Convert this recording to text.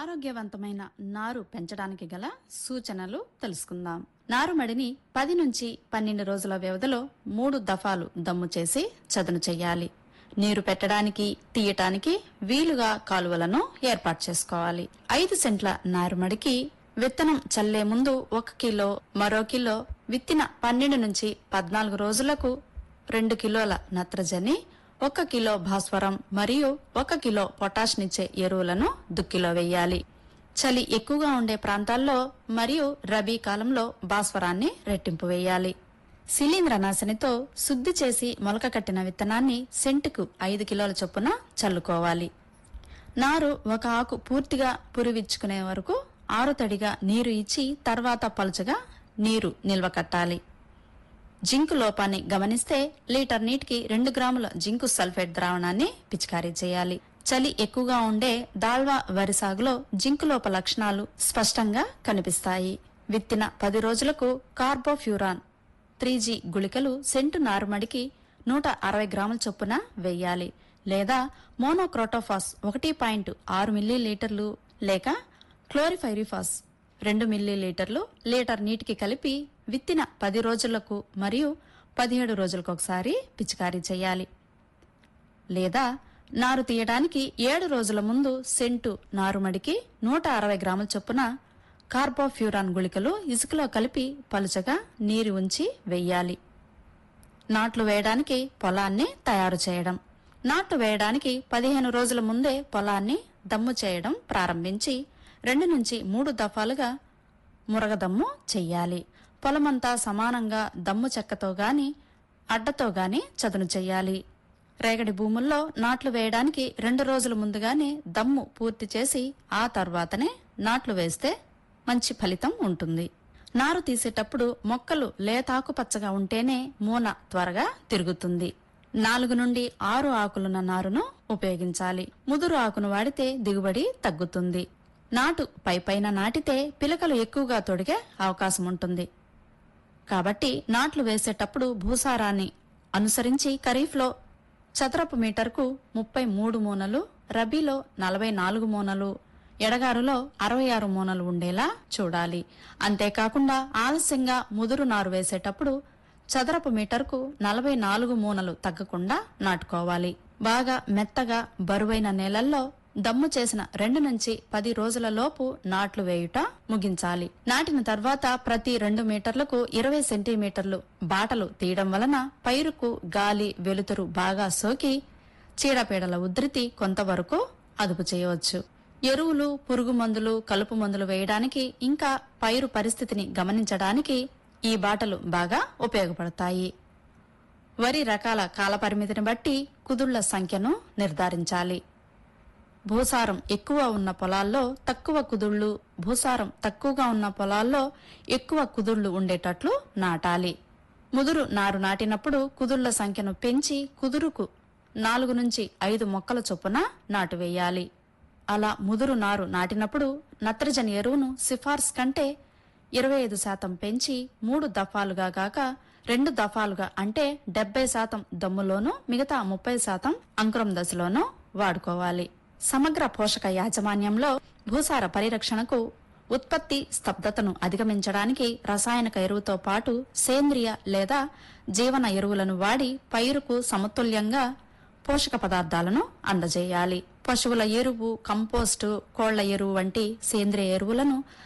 ఆరోగ్యవంతమైన నారు పెంచడానికి గల సూచనలు తెలుసుకుందాం నారుమడిని పది నుంచి పన్నెండు రోజుల వ్యవధిలో మూడు దఫాలు దమ్ము చేసి చదును చెయ్యాలి నీరు పెట్టడానికి తీయటానికి వీలుగా కాలువలను ఏర్పాటు చేసుకోవాలి ఐదు సెంట్ల నారుమడికి విత్తనం చల్లే ముందు ఒక కిలో మరో కిలో విత్తిన పన్నెండు నుంచి పద్నాలుగు రోజులకు రెండు కిలోల నత్రజని ఒక కిలో భాస్వరం మరియు ఒక కిలో పొటాష్నిచ్చే ఎరువులను దుక్కిలో వేయాలి చలి ఎక్కువగా ఉండే ప్రాంతాల్లో మరియు రబీ కాలంలో భాస్వరాన్ని రెట్టింపు వేయాలి శిలీంద్రనాశనితో శుద్ధి చేసి మొలక కట్టిన విత్తనాన్ని సెంటుకు ఐదు కిలోల చొప్పున చల్లుకోవాలి నారు ఒక ఆకు పూర్తిగా పురివిచ్చుకునే వరకు ఆరుతడిగా నీరు ఇచ్చి తర్వాత పలుచగా నీరు నిల్వ కట్టాలి జింకు లోపాన్ని గమనిస్తే లీటర్ నీటికి రెండు గ్రాముల జింకు సల్ఫేట్ ద్రావణాన్ని పిచికారీ చేయాలి చలి ఎక్కువగా ఉండే దాల్వా వరి సాగులో జింకు లోప లక్షణాలు స్పష్టంగా కనిపిస్తాయి విత్తిన పది రోజులకు కార్బోఫ్యూరాన్ త్రీ జీ గుళికలు సెంటు నారుమడికి నూట అరవై గ్రాముల చొప్పున వేయాలి లేదా మోనోక్రోటోఫాస్ ఒకటి పాయింట్ ఆరు మిల్లీలీటర్లు లేక క్లోరిఫైరిఫాస్ రెండు మిల్లీలీటర్లు లీటర్ నీటికి కలిపి విత్తిన పది రోజులకు మరియు పదిహేడు రోజులకు ఒకసారి పిచికారీ చేయాలి లేదా నారు తీయడానికి ఏడు రోజుల ముందు సెంటు నారుమడికి నూట అరవై గ్రాముల చొప్పున కార్బోఫ్యూరాన్ గుళికలు ఇసుకలో కలిపి పలుచగా నీరు ఉంచి వెయ్యాలి నాట్లు వేయడానికి పొలాన్ని తయారు చేయడం నాట్లు వేయడానికి పదిహేను రోజుల ముందే పొలాన్ని దమ్ము చేయడం ప్రారంభించి రెండు నుంచి మూడు దఫాలుగా మురగదమ్ము చెయ్యాలి పొలమంతా సమానంగా దమ్ము చెక్కతో గాని అడ్డతో గాని చదును చెయ్యాలి రేగడి భూముల్లో నాట్లు వేయడానికి రెండు రోజుల ముందుగానే దమ్ము పూర్తి చేసి ఆ తర్వాతనే నాట్లు వేస్తే మంచి ఫలితం ఉంటుంది నారు తీసేటప్పుడు మొక్కలు లేతాకుపచ్చగా ఉంటేనే మూన త్వరగా తిరుగుతుంది నాలుగు నుండి ఆరు ఆకులున్న నారును ఉపయోగించాలి ముదురు ఆకును వాడితే దిగుబడి తగ్గుతుంది నాటు పైపైన నాటితే పిలకలు ఎక్కువగా తొడిగే అవకాశం ఉంటుంది కాబట్టి నాట్లు వేసేటప్పుడు భూసారాన్ని అనుసరించి ఖరీఫ్లో చదరపు మీటర్కు ముప్పై మూడు మూనలు రబీలో నలభై నాలుగు మూనలు ఎడగారులో అరవై ఆరు మూనలు ఉండేలా చూడాలి అంతేకాకుండా ఆలస్యంగా ముదురు నారు వేసేటప్పుడు చదరపు మీటర్కు నలభై నాలుగు మూనలు తగ్గకుండా నాటుకోవాలి బాగా మెత్తగా బరువైన నేలల్లో దమ్ము చేసిన రెండు నుంచి పది రోజుల లోపు నాట్లు వేయుట ముగించాలి నాటిన తర్వాత ప్రతి రెండు మీటర్లకు ఇరవై సెంటీమీటర్లు బాటలు తీయడం వలన పైరుకు గాలి వెలుతురు బాగా సోకి చీడపీడల ఉధృతి కొంతవరకు అదుపు చేయవచ్చు ఎరువులు పురుగు మందులు కలుపు మందులు వేయడానికి ఇంకా పైరు పరిస్థితిని గమనించడానికి ఈ బాటలు బాగా ఉపయోగపడతాయి వరి రకాల కాలపరిమితిని బట్టి కుదుళ్ల సంఖ్యను నిర్ధారించాలి భూసారం ఎక్కువ ఉన్న పొలాల్లో తక్కువ కుదుళ్లు భూసారం తక్కువగా ఉన్న పొలాల్లో ఎక్కువ కుదుళ్లు ఉండేటట్లు నాటాలి ముదురు నారు నాటినప్పుడు కుదుళ్ల సంఖ్యను పెంచి కుదురుకు నాలుగు నుంచి ఐదు మొక్కల చొప్పున నాటు వేయాలి అలా ముదురు నారు నాటినప్పుడు నత్రజని ఎరువును సిఫార్సు కంటే ఇరవై ఐదు శాతం పెంచి మూడు దఫాలుగా గాక రెండు దఫాలుగా అంటే డెబ్బై శాతం దమ్ములోనూ మిగతా ముప్పై శాతం అంకురం దశలోనూ వాడుకోవాలి సమగ్ర పోషక యాజమాన్యంలో భూసార పరిరక్షణకు ఉత్పత్తి స్తబ్దతను అధిగమించడానికి రసాయనిక ఎరువుతో పాటు సేంద్రియ లేదా జీవన ఎరువులను వాడి పైరుకు సమతుల్యంగా పోషక పదార్థాలను అందజేయాలి పశువుల ఎరువు కంపోస్టు కోళ్ల ఎరువు వంటి సేంద్రియ ఎరువులను